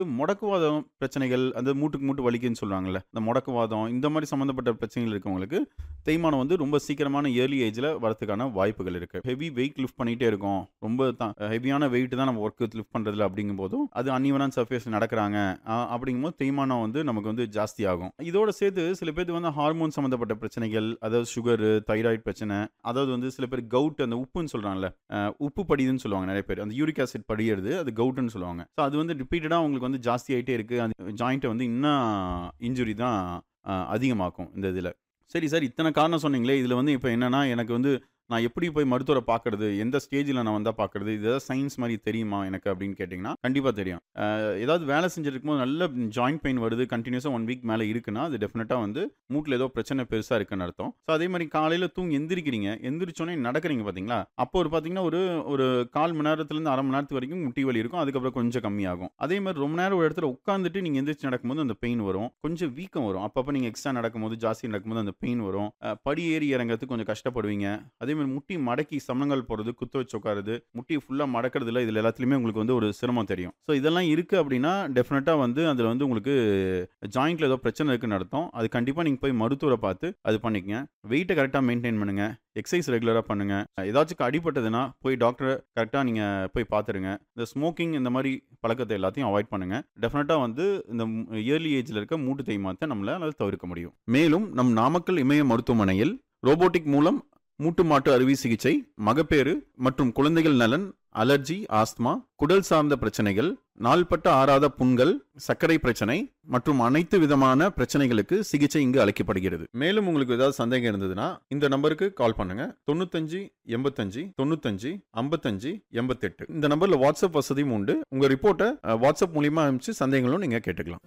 முடக்குவாதம் பிரச்சனைகள் அந்த மூட்டுக்கு மூட்டு வலிக்குன்னு சொல்லுவாங்கல்ல இந்த முடக்குவாதம் இந்த மாதிரி சம்மந்தப்பட்ட பிரச்சனைகள் இருக்கவங்களுக்கு தேய்மானம் வந்து ரொம்ப சீக்கிரமான ஏர்லி ஏஜில் வரதுக்கான வாய்ப்புகள் இருக்கு ஹெவி வெயிட் லிஃப்ட் பண்ணிட்டே இருக்கோம் ரொம்ப ஹெவியான வெயிட் தான் நம்ம ஒர்க் லிஃப்ட் பண்றதுல அப்படிங்கும் போதும் அது அன்னிவனான சர்ஃபேஸ் நடக்கிறாங்க அஹ், அப்படிங்கும்போது தேய்மானம் வந்து நமக்கு வந்து ஜாஸ்தி ஆகும் இதோட சேர்த்து சில பேருக்கு வந்து ஹார்மோன் சம்மந்தப்பட்ட பிரச்சனைகள் அதாவது சுகரு தைராய்டு பிரச்சனை அதாவது வந்து சில பேர் கவுட் அந்த உப்புன்னு சொல்றாங்கல்ல அஹ், உப்பு படிதுன்னு சொல்லுவாங்க நிறைய பேர் அந்த யூரிக் ஆசிட் படியிறது அது கவுட்னு சொல்லுவாங்க ஸோ அது வந்து ரிப்பீட்டடாக உங்களுக்கு வந்து ஜாஸ்தி ஆகிட்டே இருக்கு அந்த ஜாயிண்ட்டை வந்து இன்னும் இன்ஜுரி தான் அஹ், அதிகமாக்கும் இந்த இதில் சரி சார் இத்தனை காரணம் சொன்னீங்களே இதில் வந்து இப்போ என்னன்னா எனக்கு வந்து நான் எப்படி போய் மருத்துவரை பார்க்கறது எந்த ஸ்டேஜில் நான் வந்தால் பார்க்கறது இது ஏதாவது சயின்ஸ் மாதிரி தெரியுமா எனக்கு அப்படின்னு கேட்டிங்கன்னா கண்டிப்பாக தெரியும் அஹ், ஏதாவது வேலை செஞ்சுட்டு இருக்கும்போது நல்ல ஜாயிண்ட் பெயின் வருது கண்டினியூஸாக ஒன் வீக் மேலே இருக்குன்னா அது டெஃபினட்டாக வந்து மூட்டில் ஏதோ பிரச்சனை பெருசாக இருக்குன்னு அர்த்தம் ஸோ அதே மாதிரி காலையில் தூங்கி எந்திரிக்கிறீங்க எந்திரிச்சோன்னே நடக்கிறீங்க பார்த்தீங்களா அப்போ ஒரு பார்த்தீங்கன்னா ஒரு ஒரு கால் மணி நேரத்துலேருந்து அரை மணி நேரத்து வரைக்கும் முட்டி வலி இருக்கும் அதுக்கப்புறம் கொஞ்சம் கம்மியாகும் அதே மாதிரி ரொம்ப நேரம் ஒரு இடத்துல உட்காந்துட்டு நீங்கள் எந்திரிச்சு நடக்கும்போது அந்த பெயின் வரும் கொஞ்சம் வீக்கம் வரும் அப்பப்போ நீங்கள் எக்ஸ்ட்ரா நடக்கும்போது ஜாஸ்தி நடக்கும்போது அந்த பெயின் வரும் அஹ், படி ஏறி இறங்கிறதுக்கு கொஞ்சம் கஷ்டப்படுவீங்க அதே மாதிரி முட்டி மடக்கி சமணங்கள் போகிறது குத்து வச்சு உட்காருது முட்டி ஃபுல்லாக மடக்கிறதுல இதில் எல்லாத்துலேயுமே உங்களுக்கு வந்து ஒரு சிரமம் தெரியும் ஸோ இதெல்லாம் இருக்குது அப்படின்னா டெஃபினட்டாக வந்து அதில் வந்து உங்களுக்கு ஜாயிண்ட்ல ஏதோ பிரச்சனை இருக்குன்னு அர்த்தம் அது கண்டிப்பாக நீங்கள் போய் மருத்துவரை பார்த்து அது பண்ணிக்கங்க வெயிட்டை கரெக்டாக மெயின்டைன் பண்ணுங்க எக்ஸசைஸ் ரெகுலராக பண்ணுங்க ஏதாச்சும் அடிபட்டதுன்னா போய் டாக்டரை கரெக்டாக நீங்கள் போய் பார்த்துருங்க இந்த ஸ்மோக்கிங் இந்த மாதிரி பழக்கத்தை எல்லாத்தையும் அவாய்ட் பண்ணுங்க டெஃபினட்டாக வந்து இந்த இயர்லி ஏஜில் இருக்க மூட்டு தேய்மானத்தை நம்மளால தவிர்க்க முடியும் மேலும் நம் நாமக்கல் இமய மருத்துவமனையில் ரோபோட்டிக் மூலம் மூட்டு மாட்டு அறுவை சிகிச்சை மகப்பேறு மற்றும் குழந்தைகள் நலன் அலர்ஜி ஆஸ்துமா குடல் சார்ந்த பிரச்சனைகள் நாள்பட்ட ஆறாத புண்கள் சர்க்கரை பிரச்சனை மற்றும் அனைத்து விதமான பிரச்சனைகளுக்கு சிகிச்சை இங்கு அளிக்கப்படுகிறது மேலும் உங்களுக்கு ஏதாவது சந்தேகம் இருந்ததுன்னா இந்த நம்பருக்கு கால் பண்ணுங்க தொண்ணூத்தஞ்சு எண்பத்தஞ்சு தொண்ணூத்தஞ்சு ஐம்பத்தஞ்சு எண்பத்தெட்டு இந்த நம்பர்ல வாட்ஸ்அப் வசதியும் உண்டு உங்க ரிப்போர்ட்டை அஹ், வாட்ஸ்அப் மூலியமா அனுப்பிச்சு சந்தேகங்களும் நீங்க கேட்டுக்கலாம்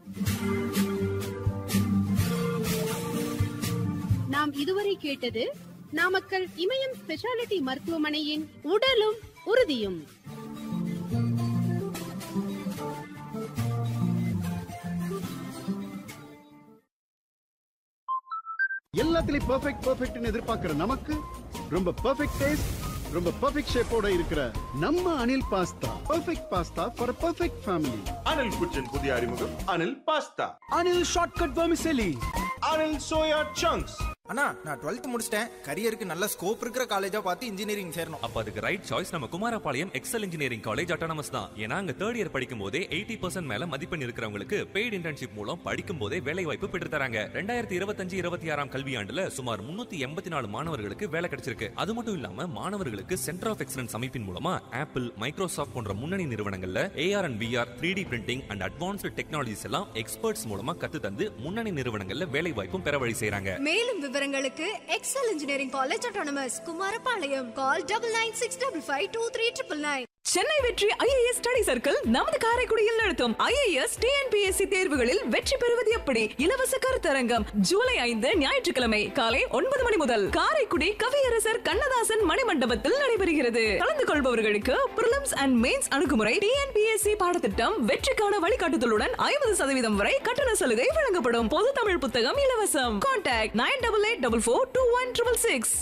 நாம் இதுவரை கேட்டது நாமக்கல் இமயம் ஸ்பெஷாலிட்டி மருத்துவமனையின் உடலும் உறுதியும் எல்லாத்துலயும் பெர்ஃபெக்ட் பெர்ஃபெக்ட்னு எதிர்பார்க்கிற நமக்கு ரொம்ப பெர்ஃபெக்ட் டேஸ்ட் ரொம்ப பெர்ஃபெக்ட் ஷேப்போட இருக்கிற நம்ம Anil pasta perfect pasta for perfect family Anil kitchen புதிய அறிமுகம் Anil pasta Anil shortcut vermicelli Anil soya chunks அண்ணா நான் டுவெல்த் முடிச்சிட்டேன் கரியருக்கு நல்ல ஸ்கோப் இருக்கிற காலேஜா பார்த்து இன்ஜினியரிங் சேரணும் அப்ப அதுக்கு ரைட் சாய்ஸ் நம்ம Kumarapalayam Excel engineering college autonomous தான் ஏன்னா அங்க தேர்ட் இயர் படிக்கும் போதே எயிட்டி பர்சன்ட் மேல மதிப்பெண் இருக்கிறவங்களுக்கு பெய்டு இன்டர்ன்ஷிப் மூலம் படிக்கும் போதே வேலை வாய்ப்பு பெற்று தராங்க ரெண்டாயிரத்தி இருபத்தஞ்சு இருபத்தி ஆறாம் கல்வியாண்டுல சுமார் முன்னூத்தி எண்பத்தி நாலு மாணவர்களுக்கு வேலை கிடைச்சிருக்கு அது மட்டும் இல்லாம மாணவர்களுக்கு சென்டர் ஆஃப் எக்ஸலன்ஸ் அமைப்பின் மூலமா ஆப்பிள் மைக்ரோசாஃப்ட் போன்ற முன்னணி நிறுவனங்கள்ல AR and VR three D printing and advanced technologies எல்லாம் எக்ஸ்பர்ட்ஸ் மூலமா கத்து தந்து முன்னணி நிறுவனங்கள்ல வேலை வாய்ப்பும் பெற வழி செய்றாங்க மேலும் விவரங்களுக்கு Excel engineering college autonomous Kumarapalayam call double nine six double five two three triple nine Chennai Vetri IAS study circle நமது காரைக்குடியில் நடத்தும் ஐஏஎஸ் டிஎன்பிஎஸ்சி தேர்வுகளில் வெற்றி பெறுவது எப்படி இலவச கருத்தரங்கம் ஜூலை ஐந்து ஞாயிற்றுக்கிழமை காலை ஒன்பது மணி முதல் காரைக்குடி கவியரசர் கண்ணதாசன் மணிமண்டபத்தில் நடைபெறுகிறது கலந்து கொள்பவர்களுக்கு பிரிலிம்ஸ் அண்ட் மெயின்ஸ் அணுகுமுறை டிஎன்பிஎஸ்சி பாடத்திட்டம் வெற்றிக்கான வழிகாட்டுதலுடன் ஐம்பது சதவீதம் வரை கட்டண சலுகை வழங்கப்படும் பொது தமிழ் புத்தகம் இலவசம் contact nine double eight double four two one triple six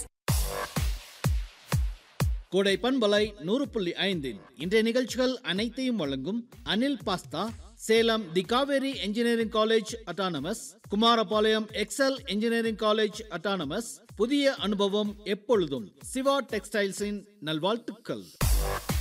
கோடை பண்பலை நூறு புள்ளி ஐந்தில் இன்றைய நிகழ்ச்சிகள் அனைத்தையும் வழங்கும் Anil pasta Salem the Kaveri engineering college autonomous Kumarapalayam Excel engineering college autonomous புதிய அனுபவம் எப்பொழுதும் சிவா டெக்ஸ்டைல்ஸின் நல்வாழ்த்துக்கள்